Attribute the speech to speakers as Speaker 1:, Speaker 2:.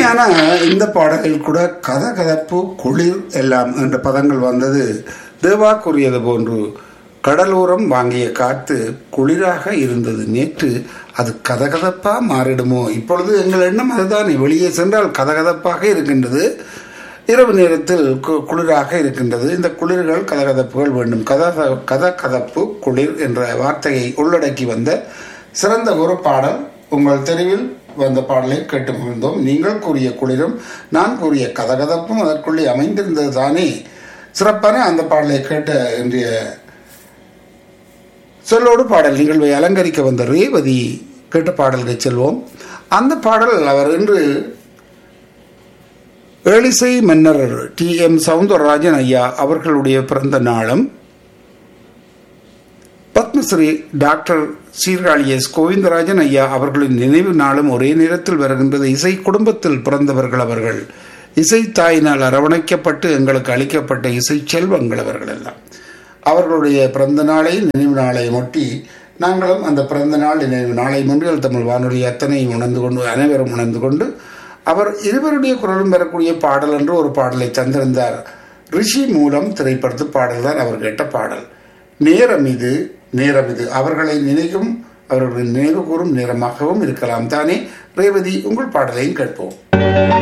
Speaker 1: இனிமையான இந்த பாடலில் கூட கதகதப்பு குளிர் எல்லாம் என்ற பதங்கள் வந்தது தேவா கூறியது போன்று கடலோரம் வாங்கிய காத்து குளிராக இருந்தது நேற்று அது கதகதப்பா மாறிடுமோ இப்பொழுது எங்கள் எண்ணம் அதுதான் வெளியே சென்றால் கதகதப்பாக இருக்கின்றது இரவு நேரத்தில் கு- குளிராக இருக்கின்றது இந்த குளிர்கள் கதகதப்புகள் வேண்டும் கத கதகதப்பு குளிர் என்ற வார்த்தையை உள்ளடக்கி வந்த சிறந்த ஒரு பாடல் உங்கள் தெருவில் வந்த பாடலை கேட்டு மகிழ்ந்தோம் நீங்கள் கூறிய குளிரும் நான் கூறிய கதகதப்பும் அதற்குள்ளே அமைந்திருந்தது தானே சிறப்பான அந்த பாடலை கேட்ட இன்றைய சொல்லோடு பாடல் நிகழ்வை அலங்கரிக்க வந்த ரேவதி கேட்ட பாடலுக்கு செல்வோம் அந்த பாடல் அவர் இன்று ஏழிசை மன்னர் டி எம் சவுந்தரராஜன் ஐயா அவர்களுடைய பிறந்த நாளும் பத்மஸ்ரீ டாக்டர் சீர்காழி எஸ் கோவிந்தராஜன் ஐயா அவர்களின் நினைவு நாளும் ஒரே நேரத்தில் வருகின்றது இசை குடும்பத்தில் பிறந்தவர்கள் அவர்கள் இசை தாயினால் அரவணைக்கப்பட்டு எங்களுக்கு அளிக்கப்பட்ட இசை செல்வங்கள் அவர்கள் எல்லாம் அவர்களுடைய பிறந்த நாளை நினைவு நாளை ஒட்டி நாங்களும் அந்த பிறந்த நாள் நினைவு நாளை முன்றில் தமிழ் வானொலி அத்தனையும் உணர்ந்து கொண்டு அனைவரும் உணர்ந்து கொண்டு அவர் இருவருடைய குரலும் பெறக்கூடிய பாடல் என்று ஒரு பாடலை தந்திருந்தார் ரிஷி மூலம் திரைப்படத்து பாடல் தான் அவர் கேட்ட பாடல் நேரம் இது நேரம் இது அவர்களை நினைக்கும் அவர்களின் நினைவு கூறும் நேரமாகவும் இருக்கலாம் தானே ரேவதி உங்கள் பாடலையும் கேட்போம்